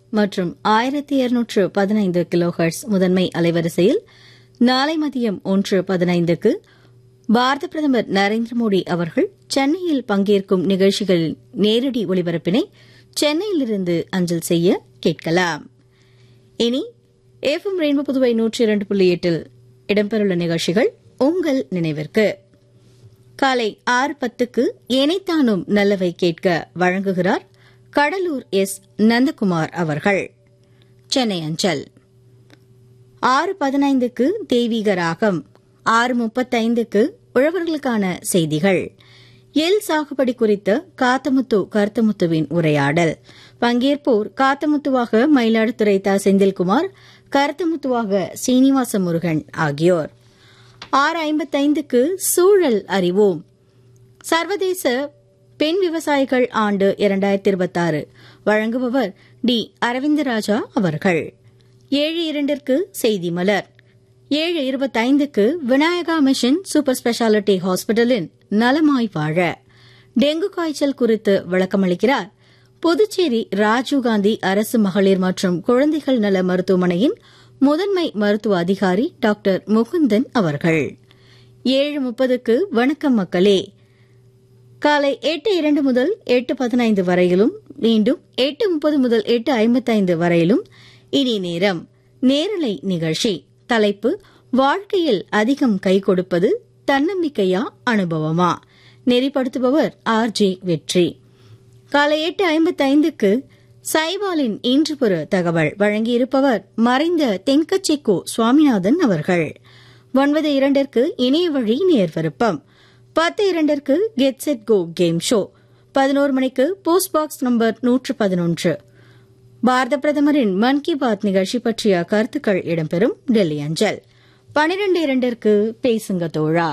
மற்றும் ஆயிரத்தி இருநூற்று பதினைந்து கிலோஹெர்ட்ஸ் முதன்மை அலைவரிசையில் நாளை மதியம் ஒன்று பதினைந்துக்கு பாரத பிரதமர் நரேந்திர மோடி அவர்கள் சென்னையில் பங்கேற்கும் நிகழ்ச்சிகளின் நேரடி ஒளிபரப்பினை சென்னையிலிருந்து அஞ்சல் செய்ய கேட்கலாம் இனி எஃப்எம் ரெயின்போ புதுவை நூற்றி இரண்டு புள்ளி எட்டில் இடம்பெறவுள்ள நிகழ்ச்சிகள் உங்கள் நினைவிற்கு காலை ஆறு பத்துக்கு இணைத்தானும் நல்லவை கேட்க வழங்குகிறார் கடலூர் எஸ் நந்தகுமார் அவர்கள் சென்னை அஞ்சல் ஆறு பதினைந்துக்கு தெய்வீக ராகம் ஆறு முப்பத்தைந்துக்கு உழவர்களுக்கான செய்திகள் எல் சாகுபடி குறித்த காத்தமுத்து கருத்தமுத்துவின் உரையாடல் பங்கேற்போர் காத்தமுத்துவாக மயிலாடுதுறை த செந்தில்குமார் கருத்தமுத்துவாக சீனிவாச முருகன் ஆகியோர் ஆறு ஐம்பத்தைந்துக்கு சூழல் அறிவோம் சர்வதேச பெண் விவசாயிகள் ஆண்டு இரண்டாயிரத்தி இருபத்தாறு வழங்குபவர் டி அரவிந்தராஜா அவர்கள் ஏழு இரண்டிற்கு செய்தி மலர் ஏழு இருபத்தைந்துக்கு விநாயகா மிஷன் சூப்பர் ஸ்பெஷாலிட்டி ஹாஸ்பிட்டலின் நலமாய் வாழ டெங்கு காய்ச்சல் குறித்து விளக்கமளிக்கிறார் புதுச்சேரி ராஜீவ்காந்தி அரசு மகளிர் மற்றும் குழந்தைகள் நல மருத்துவமனையின் முதன்மை மருத்துவ அதிகாரி டாக்டர் முகுந்தன் அவர்கள் ஏழு முப்பதுக்கு வணக்கம் மக்களே காலை எட்டு இரண்டு முதல் எட்டு பதினைந்து வரையிலும் மீண்டும் எட்டு முப்பது முதல் எட்டு ஐம்பத்தைந்து வரையிலும் இனி நேரம் நேரலை நிகழ்ச்சி தலைப்பு வாழ்க்கையில் அதிகம் கை கொடுப்பது தன்னம்பிக்கையா அனுபவமா நெறிப்படுத்துபவர் ஆர் ஜே வெற்றி காலை எட்டு ஐம்பத்தைந்துக்கு சைபாலின் இன்று ஒரு தகவல் வழங்கியிருப்பவர் மறைந்த தென்கச்சிக்கோ சுவாமிநாதன் அவர்கள் ஒன்பது இரண்டிற்கு இணைய வழி நேர்விருப்பம் பத்து இரண்டிற்கு get set go game show பதினோரு மணிக்கு போஸ்ட் பாக்ஸ் நம்பர் நூற்று பதினொன்று பாரத பிரதமரின் மன் கி பாத் நிகழ்ச்சி பற்றிய கருத்துக்கள் இடம்பெறும் டெல்லி அஞ்சல் பனிரெண்டு இரண்டிற்கு பேசுங்க தோழா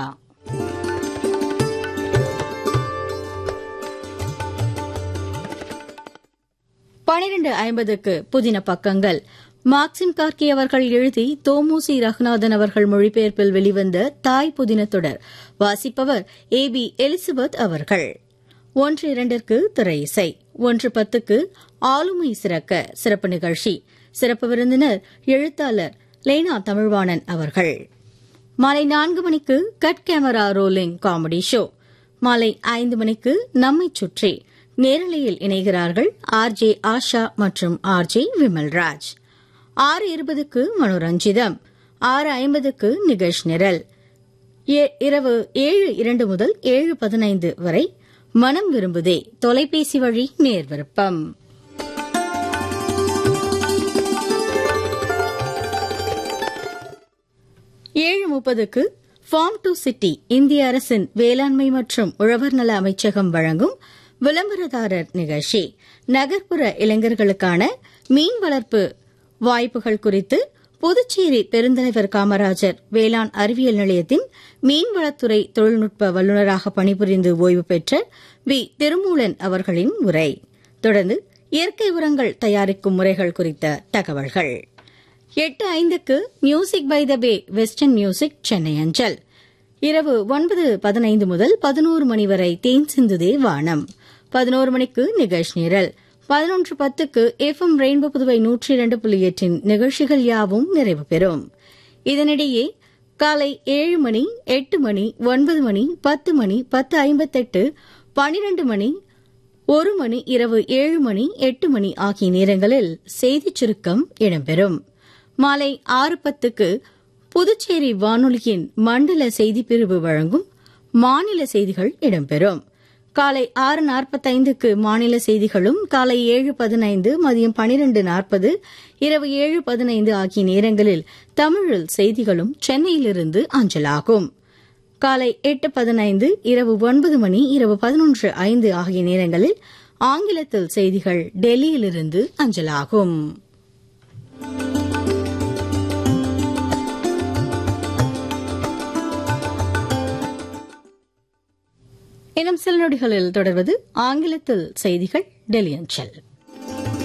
பனிரெண்டு ஐம்பதுக்கு புதின பக்கங்கள் மார்க்சிம் கார்கி அவர்கள் எழுதி தோமுசி ரகுநாதன் அவர்கள் மொழிபெயர்ப்பில் வெளிவந்த தாய் புதின தொடர் வாசிப்பவர் ஏ பி எலிசபெத் அவர்கள் ஒன்று இரண்டிற்கு திரை இசை ஒன்று பத்துக்கு ஆளுமை சிறக்க சிறப்பு நிகழ்ச்சி சிறப்பு விருந்தினர் எழுத்தாளர் லேனா தமிழ்வாணன் அவர்கள் மாலை நான்கு மணிக்கு cut camera rolling comedy show மாலை ஐந்து மணிக்கு நம்மை சுற்றி நேரலையில் இணைகிறார்கள் ஆர் ஜே ஆஷா மற்றும் ஆர் ஜே விமல்ராஜ் ஆறு இருபதுக்கு மனோரஞ்சிதம் ஆறு ஐம்பதுக்கு நிகழ்ச் நிரல் இரவு ஏழு இரண்டு முதல் ஏழு பதினைந்து வரை மனம் விரும்புதே தொலைபேசி வழி நேர்விருப்பம் ஏழு முப்பதுக்கு ஃபார்ம் டு சிட்டி இந்திய அரசின் வேளாண்மை மற்றும் உழவர் நல அமைச்சகம் வழங்கும் விளம்பரதாரர் நிகழ்ச்சி நகர்ப்புற இளைஞர்களுக்கான மீன் வளர்ப்பு வாய்ப்புகள் குறித்து புதுச்சேரி பெருந்தலைவர் காமராஜர் வேளாண் அறிவியல் நிலையத்தின் மீன்வளத்துறை தொழில்நுட்ப வல்லுநராக பணிபுரிந்து ஓய்வு பெற்ற வி திருமூலன் அவர்களின் உரை தொடர்ந்து இயற்கை உரங்கள் தயாரிக்கும் முறைகள் குறித்த தகவல்கள் எட்டு ஐந்துக்கு music by the bay western music Chennai அஞ்சல் இரவு ஒன்பது பதினைந்து முதல் பதினோரு மணி வரை தேன் சிந்துதே வானம் பதினோரு மணிக்கு நிகழ்ச்சி நிரல் பதினொன்று பத்துக்கு எஃப் எம் ரெயின்போ புதுவை நூற்றி இரண்டு புள்ளி எட்டின் நிகழ்ச்சிகள் யாவும் நிறைவு பெறும் இதனிடையே காலை ஏழு மணி எட்டு மணி ஒன்பது மணி பத்து மணி பத்து ஐம்பத்தெட்டு பனிரண்டு மணி ஒரு மணி இரவு ஏழு மணி எட்டு மணி ஆகிய நேரங்களில் செய்திச் சுருக்கம் இடம்பெறும் மாலை ஆறு பத்துக்கு புதுச்சேரி வானொலியின் மண்டல செய்திப்பிரிவு வழங்கும் மாநில செய்திகள் இடம்பெறும் காலை ஆறு நாற்பத்தைந்துக்கு மாநில செய்திகளும் காலை ஏழு பதினைந்து மதியம் பனிரெண்டு நாற்பது இரவு ஏழு பதினைந்து ஆகிய நேரங்களில் தமிழில் செய்திகளும் சென்னையிலிருந்து அஞ்சலாகும் காலை எட்டு பதினைந்து இரவு ஒன்பது மணி இரவு பதினொன்று ஐந்து ஆகிய நேரங்களில் ஆங்கிலத்தில் செய்திகள் டெல்லியிலிருந்து அஞ்சலாகும் இன்னும் சில நொடிகளில் தொடர்வது ஆங்கிலத்தில் செய்திகள் டெல்லி அஞ்சல்